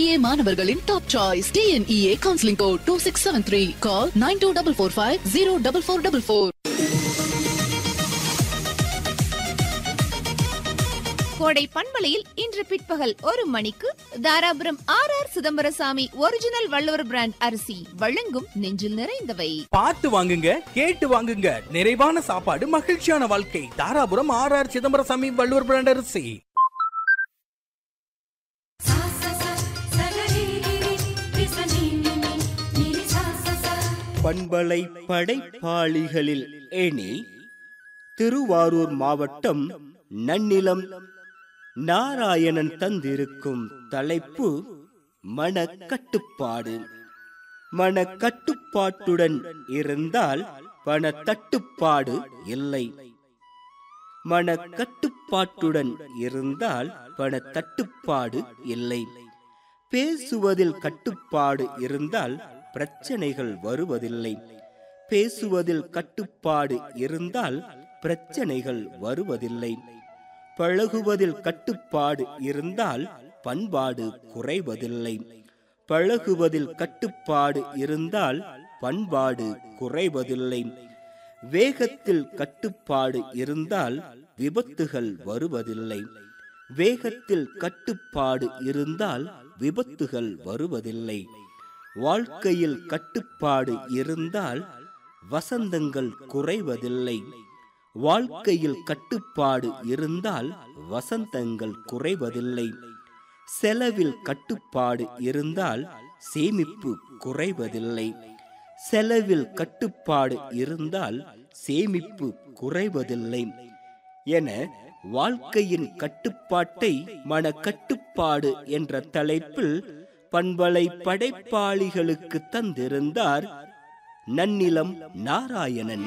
BBA மாணவர்களின் top choice TNEA counselling code two six seven three call nine two double four five zero double four double four Kodai பண்பலையில் இன்று பிற்பகல் ஒரு மணிக்கு Dharapuram R R Chidambarasamy original Valluvar brand அரிசி வழங்கும் நெஞ்சில் நிறைந்தவை பார்த்து வாங்குங்க கேட்டு வாங்குங்க நிறைவான சாப்பாடு மகிழ்ச்சியான வாழ்க்கை Dharapuram R R Chidambarasamy Valluvar brand அரிசி सा सा सा सगरिगिरि विसनिनिनि निरि सा सा सा பண்பலை படைப்பாளிகளில் ஏனி திருவாரூர் மாவட்டம் நன்னிலம் நாராயணன் தந்திருக்கும் தலைப்பு மனக்கட்டுப்பாடு மனக்கட்டுப்பாட்டுடன் இருந்தால் பணத்தட்டுப்பாடு இல்லை மனக்கட்டுப்பாட்டுடன் இருந்தால் பணத்தட்டுப்பாடு இல்லை பேசுவதில் கட்டுப்பாடு இருந்தால் பிரச்சனைகள் வருவதில்லை பேசுவதில் கட்டுப்பாடு இருந்தால் பிரச்சனைகள் வருவதில்லை பழகுவதில் கட்டுப்பாடு இருந்தால் பண்பாடு குறைவதில்லை பழகுவதில் கட்டுப்பாடு இருந்தால் பண்பாடு குறைவதில்லை வேகத்தில் கட்டுப்பாடு இருந்தால் விபத்துகள் வருவதில்லை வேகத்தில் கட்டுப்பாடு இருந்தால் விபத்துகள் வருவதில்லை வாழ்க்கையில் கட்டுப்பாடு இருந்தால் வசந்தங்கள் குறைவதில்லை வாழ்க்கையில் கட்டுப்பாடு இருந்தால் வசந்தங்கள் குறைவதில்லை செலவில் கட்டுப்பாடு இருந்தால் சேமிப்பு குறைவதில்லை செலவில் கட்டுப்பாடு இருந்தால் சேமிப்பு குறைவதில்லை என வாழ்க்கையின் கட்டுப்பாட்டை மனக்கட்டுப்பாடு என்ற தலைப்பில் பண்பலை படைப்பாளிகளுக்கு தந்திருந்தார் நன்னிலம் நாராயணன்